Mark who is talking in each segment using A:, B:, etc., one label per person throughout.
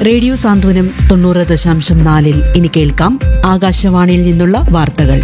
A: radio സാന്ത്വനം തൊണ്ണൂറ് ദശാംശം നാലിൽ ഇനി കേൾക്കാം ആകാശവാണിയിൽ നിന്നുള്ള വാർത്തകൾ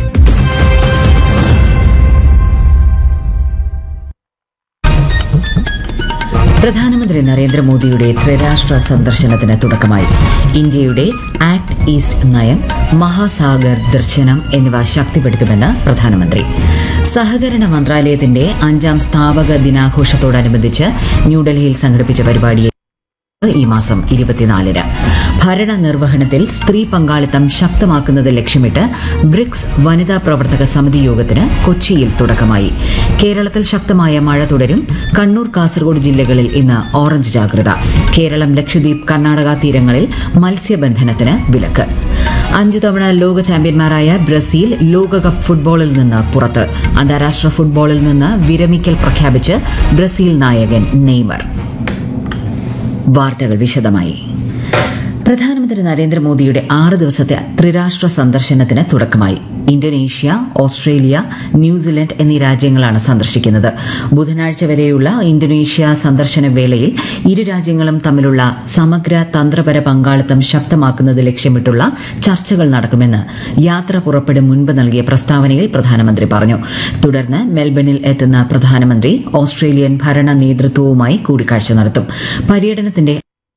B: പ്രധാനമന്ത്രി നരേന്ദ്രമോദിയുടെ ത്രിരാഷ്ട്ര സന്ദർശനത്തിന് തുടക്കമായി ഇന്ത്യയുടെ ആക്ട് ഈസ്റ്റ് നയം മഹാസാഗർ ദർശനം എന്നിവ ശക്തിപ്പെടുത്തുമെന്ന് പ്രധാനമന്ത്രി സഹകരണ മന്ത്രാലയത്തിന്റെ അഞ്ചാം സ്ഥാപക ദിനാഘോഷത്തോടനുബന്ധിച്ച് ന്യൂഡൽഹിയിൽ സംഘടിപ്പിച്ച പരിപാടിയെ ഈ മാസം ഇരുപത്തിനാലിന് ഭരണനിർവഹണത്തിൽ സ്ത്രീ പങ്കാളിത്തം ശക്തമാക്കുന്നത് ലക്ഷ്യമിട്ട് ബ്രിക്സ് വനിതാ പ്രവർത്തക സമിതി യോഗത്തിന് കൊച്ചിയിൽ തുടക്കമായി കേരളത്തിൽ ശക്തമായ മഴ തുടരും കണ്ണൂർ കാസർഗോഡ് ജില്ലകളിൽ ഇന്ന് ഓറഞ്ച് ജാഗ്രത കേരളം ലക്ഷദ്വീപ് കർണാടക തീരങ്ങളിൽ മത്സ്യബന്ധനത്തിന് വിലക്ക് അഞ്ചു തവണ ലോക ചാമ്പ്യന്മാരായ ബ്രസീൽ ലോകകപ്പ് ഫുട്ബോളിൽ നിന്ന് പുറത്ത് അന്താരാഷ്ട്ര ഫുട്ബോളിൽ നിന്ന് വിരമിക്കൽ പ്രഖ്യാപിച്ച് ബ്രസീൽ നായകൻ നെയ്മർ വാർത്തകൾ വിശദമായി പ്രധാനമന്ത്രി നരേന്ദ്രമോദിയുടെ ആറ് ദിവസത്തെ ത്രിരാഷ്ട്ര സന്ദർശനത്തിന് തുടക്കമായി ഇന്തോനേഷ്യ ഓസ്ട്രേലിയ ന്യൂസിലൻഡ് എന്നീ രാജ്യങ്ങളാണ് സന്ദർശിക്കുന്നത് ബുധനാഴ്ച വരെയുള്ള ഇന്തോനേഷ്യ സന്ദർശന വേളയിൽ ഇരു രാജ്യങ്ങളും തമ്മിലുള്ള സമഗ്ര തന്ത്രപര പങ്കാളിത്തം ശക്തമാക്കുന്നത് ലക്ഷ്യമിട്ടുള്ള ചർച്ചകൾ നടക്കുമെന്ന് യാത്ര പുറപ്പെടും മുൻപ് നൽകിയ പ്രസ്താവനയിൽ പ്രധാനമന്ത്രി പറഞ്ഞു തുടർന്ന് മെൽബണിൽ എത്തുന്ന പ്രധാനമന്ത്രി ഓസ്ട്രേലിയൻ ഭരണ നേതൃത്വവുമായി കൂടിക്കാഴ്ച നടത്തും പര്യടനത്തിന്റെ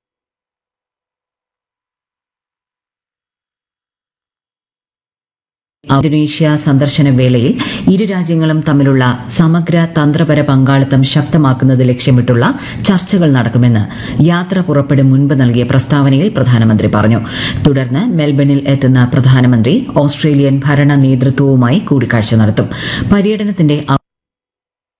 B: ഇന്തോനേഷ്യ സന്ദർശന വേളയിൽ ഇരു രാജ്യങ്ങളും തമ്മിലുള്ള സമഗ്ര തന്ത്രപര പങ്കാളിത്തം ശക്തമാക്കുന്നത് ലക്ഷ്യമിട്ടുള്ള ചർച്ചകൾ നടക്കുമെന്ന് യാത്ര പുറപ്പെടും മുൻപ് നൽകിയ പ്രസ്താവനയിൽ പ്രധാനമന്ത്രി പറഞ്ഞു തുടർന്ന് മെൽബണിൽ എത്തുന്ന പ്രധാനമന്ത്രി ഓസ്ട്രേലിയൻ ഭരണ നേതൃത്വവുമായി കൂടിക്കാഴ്ച നടത്തും പര്യടനത്തിന്റെ